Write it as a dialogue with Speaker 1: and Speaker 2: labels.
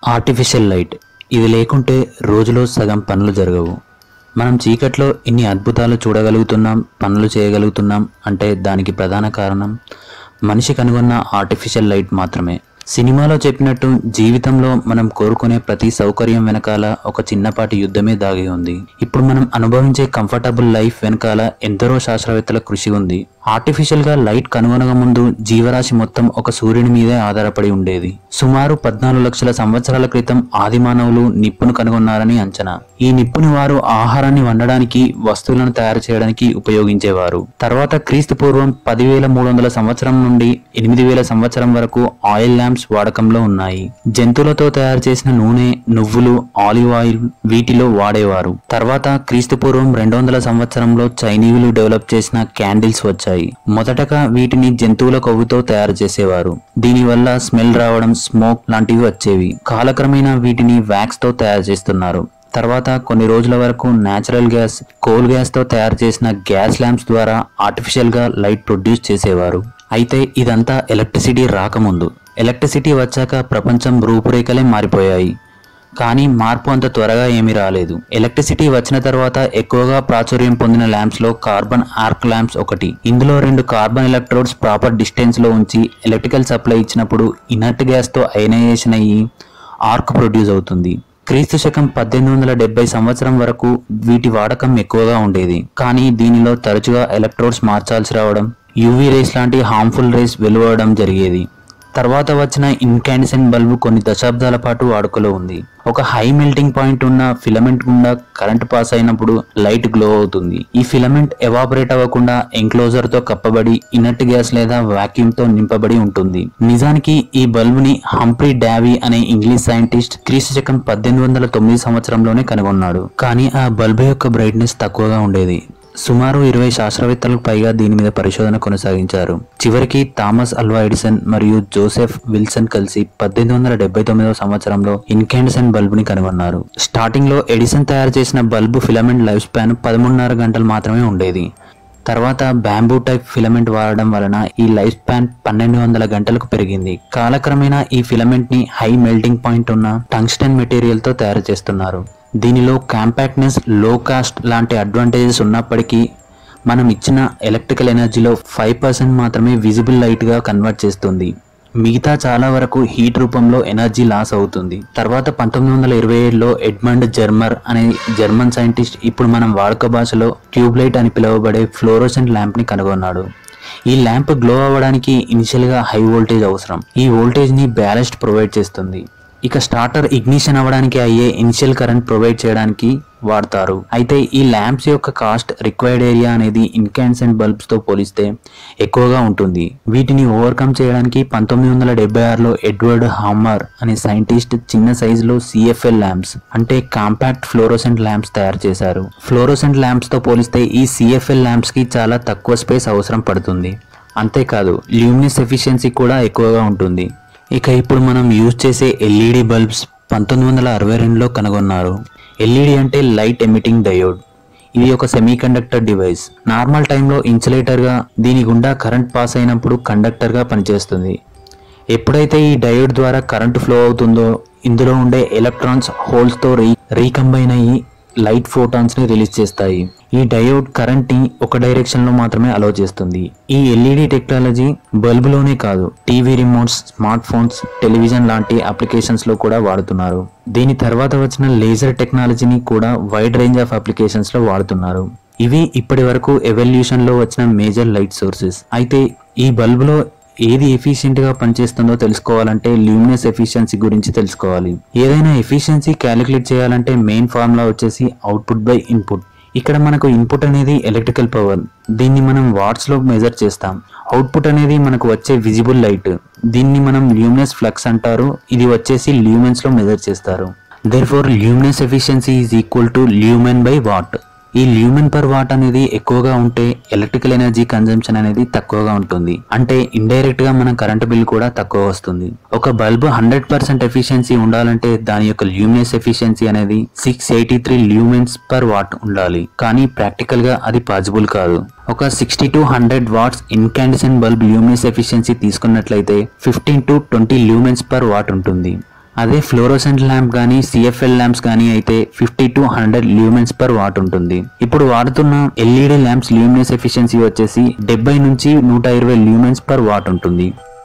Speaker 1: artificial light ఇది లేకుంటే రోజులో సగం పనులు జరగవు మనం చీకట్లో ఇన్ని అద్భుతాలు చూడగలుగుతున్నాం పనులు చేయగలుగుతున్నాం అంటే దానికి ప్రధాన కారణం మనిషి కనుగొన్న ఆర్టిఫిషియల్ లైట్ మాత్రమే సినిమాలో చెప్పినట్టు జీవితంలో మనం కోరుకునే ప్రతి సౌకర్యం వెనకాల ఒక చిన్నపాటి యుద్ధమే దాగి ఉంది ఇప్పుడు మనం అనుభవించే కంఫర్టబుల్ లైఫ్ వెనకాల ఎందరో శాస్త్రవేత్తల కృషి ఉంది ఆర్టిఫిషియల్ గా లైట్ కనుగొనక ముందు జీవరాశి మొత్తం ఒక సూర్యుని మీదే ఆధారపడి ఉండేది సుమారు పద్నాలుగు లక్షల సంవత్సరాల క్రితం ఆది మానవులు నిప్పును కనుగొన్నారని అంచనా ఈ నిప్పుని వారు ఆహారాన్ని వండడానికి వస్తువులను తయారు చేయడానికి ఉపయోగించేవారు తర్వాత క్రీస్తు పూర్వం పదివేల మూడు వందల సంవత్సరం నుండి ఎనిమిది వేల సంవత్సరం వరకు ఆయిల్ ల్యాంప్స్ వాడకంలో ఉన్నాయి జంతువులతో తయారు చేసిన నూనె నువ్వులు ఆలివ్ ఆయిల్ వీటిలో వాడేవారు తర్వాత క్రీస్తు పూర్వం రెండు వందల సంవత్సరంలో చైనీయులు డెవలప్ చేసిన క్యాండిల్స్ వచ్చాయి మొదటగా వీటిని జంతువుల కొవ్వుతో తయారు చేసేవారు దీనివల్ల స్మెల్ రావడం స్మోక్ లాంటివి వచ్చేవి కాలక్రమేణా వీటిని వ్యాక్స్ తో తయారు చేస్తున్నారు తర్వాత కొన్ని రోజుల వరకు నేచురల్ గ్యాస్ కోల్ గ్యాస్ తో తయారు చేసిన గ్యాస్ ల్యాంప్స్ ద్వారా ఆర్టిఫిషియల్ గా లైట్ ప్రొడ్యూస్ చేసేవారు అయితే ఇదంతా ఎలక్ట్రిసిటీ రాకముందు ఎలక్ట్రిసిటీ వచ్చాక ప్రపంచం రూపురేఖలే మారిపోయాయి కానీ మార్పు అంత త్వరగా ఏమీ రాలేదు ఎలక్ట్రిసిటీ వచ్చిన తర్వాత ఎక్కువగా ప్రాచుర్యం పొందిన ల్యాంప్స్ లో కార్బన్ ఆర్క్ ల్యాంప్స్ ఒకటి ఇందులో రెండు కార్బన్ ఎలక్ట్రోడ్స్ ప్రాపర్ డిస్టెన్స్ లో ఉంచి ఎలక్ట్రికల్ సప్లై ఇచ్చినప్పుడు ఇనర్ట్ గ్యాస్ తో అయనైజేషన్ అయ్యి ఆర్క్ ప్రొడ్యూస్ అవుతుంది క్రీస్తు శకం పద్దెనిమిది వందల డెబ్బై సంవత్సరం వరకు వీటి వాడకం ఎక్కువగా ఉండేది కానీ దీనిలో తరచుగా ఎలక్ట్రోడ్స్ మార్చాల్సి రావడం యూవీ రేస్ లాంటి హార్మ్ఫుల్ రేస్ వెలువడడం జరిగేది తర్వాత వచ్చిన ఇన్కాండిసెంట్ బల్బు కొన్ని దశాబ్దాల పాటు వాడుకలో ఉంది ఒక హై మెల్టింగ్ పాయింట్ ఉన్న ఫిలమెంట్ గుండా కరెంట్ పాస్ అయినప్పుడు లైట్ గ్లో అవుతుంది ఈ ఫిలమెంట్ ఎవాపరేట్ అవ్వకుండా ఎంక్లోజర్ తో కప్పబడి ఇనర్ట్ గ్యాస్ లేదా వాక్యూమ్ తో నింపబడి ఉంటుంది నిజానికి ఈ బల్బుని హంప్రీ డావీ అనే ఇంగ్లీష్ సైంటిస్ట్ క్రీస్తు శకం పద్దెనిమిది వందల తొమ్మిది సంవత్సరంలోనే కనుగొన్నాడు కానీ ఆ బల్బు యొక్క బ్రైట్నెస్ తక్కువగా ఉండేది సుమారు ఇరవై శాస్త్రవేత్తలకు పైగా దీని మీద పరిశోధన కొనసాగించారు చివరికి థామస్ అల్వా ఎడిసన్ మరియు జోసెఫ్ విల్సన్ కలిసి పద్దెనిమిది వందల డెబ్బై తొమ్మిదవ సంవత్సరంలో ఇన్కాండిసెంట్ బల్బుని కనుగొన్నారు స్టార్టింగ్ లో ఎడిసన్ తయారు చేసిన బల్బు ఫిలమెంట్ లైఫ్ స్పాన్ పదమూడున్నర గంటలు మాత్రమే ఉండేది తర్వాత బ్యాంబూ టైప్ ఫిలమెంట్ వాడడం వలన ఈ లైఫ్ స్పాన్ పన్నెండు వందల గంటలకు పెరిగింది కాలక్రమేణా ఈ ఫిలమెంట్ ని హై మెల్టింగ్ పాయింట్ ఉన్న టంగ్స్టన్ మెటీరియల్ తో తయారు చేస్తున్నారు దీనిలో కాంపాక్ట్నెస్ లో కాస్ట్ లాంటి అడ్వాంటేజెస్ ఉన్నప్పటికీ మనం ఇచ్చిన ఎలక్ట్రికల్ ఎనర్జీలో ఫైవ్ పర్సెంట్ మాత్రమే విజిబుల్ లైట్గా కన్వర్ట్ చేస్తుంది మిగతా చాలా వరకు హీట్ రూపంలో ఎనర్జీ లాస్ అవుతుంది తర్వాత పంతొమ్మిది వందల ఇరవై ఏడులో ఎడ్మండ్ జర్మర్ అనే జర్మన్ సైంటిస్ట్ ఇప్పుడు మనం వాడుక భాషలో ట్యూబ్ లైట్ అని పిలువబడే ఫ్లోరోసెంట్ ల్యాంప్ ని కనుగొన్నాడు ఈ ల్యాంప్ గ్లో అవ్వడానికి ఇనిషియల్ గా హై వోల్టేజ్ అవసరం ఈ వోల్టేజ్ ని బ్యాలెస్ట్ ప్రొవైడ్ చేస్తుంది ఇక స్టార్టర్ ఇగ్నిషన్ అవ్వడానికి అయ్యే ఇనిషియల్ కరెంట్ ప్రొవైడ్ చేయడానికి వాడతారు అయితే ఈ ల్యాంప్స్ యొక్క కాస్ట్ రిక్వైర్డ్ ఏరియా అనేది ఇన్కాన్సెంట్ బల్బ్స్ తో పోలిస్తే ఎక్కువగా ఉంటుంది వీటిని ఓవర్కమ్ చేయడానికి పంతొమ్మిది వందల డెబ్బై ఆరులో ఎడ్వర్డ్ హామర్ అనే సైంటిస్ట్ చిన్న సైజులో సిఎఫ్ఎల్ ల్యాంప్స్ అంటే కాంపాక్ట్ ఫ్లోరోసెంట్ ల్యాంప్స్ తయారు చేశారు ఫ్లోరోసెంట్ ల్యాంప్స్ తో పోలిస్తే ఈ సిఎఫ్ఎల్ ల్యాంప్స్ కి చాలా తక్కువ స్పేస్ అవసరం పడుతుంది అంతేకాదు ల్యూమినస్ ఎఫిషియన్సీ కూడా ఎక్కువగా ఉంటుంది ఇక ఇప్పుడు మనం యూజ్ చేసే ఎల్ఈడి బల్బ్స్ పంతొమ్మిది వందల అరవై రెండులో కనుగొన్నారు ఎల్ఈడి అంటే లైట్ ఎమిటింగ్ డయోడ్ ఇది ఒక సెమీ కండక్టర్ డివైస్ నార్మల్ టైంలో ఇన్సులేటర్గా దీని గుండా కరెంట్ పాస్ అయినప్పుడు కండక్టర్గా పనిచేస్తుంది ఎప్పుడైతే ఈ డయోడ్ ద్వారా కరెంటు ఫ్లో అవుతుందో ఇందులో ఉండే ఎలక్ట్రాన్స్ హోల్స్తో రీ రీకంబైన్ అయ్యి లైట్ ఫోటాన్స్ ని రిలీజ్ చేస్తాయి ఈ డయోడ్ కరెంట్ ని ఒక డైరెక్షన్ లో మాత్రమే అలో చేస్తుంది ఈ ఎల్ఈడి టెక్నాలజీ బల్బులోనే కాదు TV remotes smart phones television లాంటి అప్లికేషన్స్ లో కూడా వాడుతున్నారు దీని తర్వాత వచ్చిన లేజర్ టెక్నాలజీని కూడా వైడ్ రేంజ్ ఆఫ్ అప్లికేషన్స్ లో వాడుతున్నారు ఇవి ఇప్పటి వరకు ఎవల్యూషన్ లో వచ్చిన మేజర్ లైట్ సోర్సెస్ అయితే ఈ బల్బులో ఏది ఎఫిషియెంట్ గా పనిచేస్తుందో తెలుసుకోవాలంటే ల్యూమినస్ ఎఫిషియన్సీ గురించి తెలుసుకోవాలి ఏదైనా ఎఫిషియన్సీ క్యాలిక్యులేట్ చేయాలంటే మెయిన్ ఫార్ములా వచ్చేసి అవుట్పుట్ బై ఇన్పుట్ ఇక్కడ మనకు ఇన్పుట్ అనేది ఎలక్ట్రికల్ పవర్ దీన్ని మనం వాట్స్ లో మెజర్ చేస్తాం అవుట్పుట్ అనేది మనకు వచ్చే విజిబుల్ లైట్ దీన్ని మనం ల్యూమినస్ ఫ్లక్స్ అంటారు ఇది వచ్చేసి ల్యూమెన్స్ లో మెజర్ చేస్తారు therefore luminous efficiency is equal to lumen by watt ఈ ల్యూమెన్ పర్ వాట్ అనేది ఎక్కువగా ఉంటే ఎలక్ట్రికల్ ఎనర్జీ కన్జంప్షన్ అనేది తక్కువగా ఉంటుంది అంటే ఇండైరెక్ట్ గా మన కరెంట్ బిల్ కూడా తక్కువ వస్తుంది ఒక బల్బు హండ్రెడ్ పర్సెంట్ ఎఫిషియన్సీ ఉండాలంటే దాని యొక్క ల్యూమినస్ ఎఫిషియన్సీ అనేది six eighty three lumens per watt ఉండాలి కానీ ప్రాక్టికల్ గా అది పాసిబుల్ కాదు ఒక sixty to hundred watts incandescent bulb luminous efficiency తీసుకున్నట్లయితే fifteen to twenty lumens per watt ఉంటుంది అదే ఫ్లోరోసెంట్ ల్యాంప్ కానీ సిఎఫ్ఎల్ ల్యాంప్స్ కానీ అయితే fifty to hundred lumens per watt ఉంటుంది ఇప్పుడు వాడుతున్న ఎల్ఈడి ల్యాంప్స్ ల్యూమినస్ ఎఫిషియన్సీ వచ్చేసి డెబ్బై నుంచి నూట ఇరవై ల్యూమెన్స్ పర్ వాట్ ఉంటుంది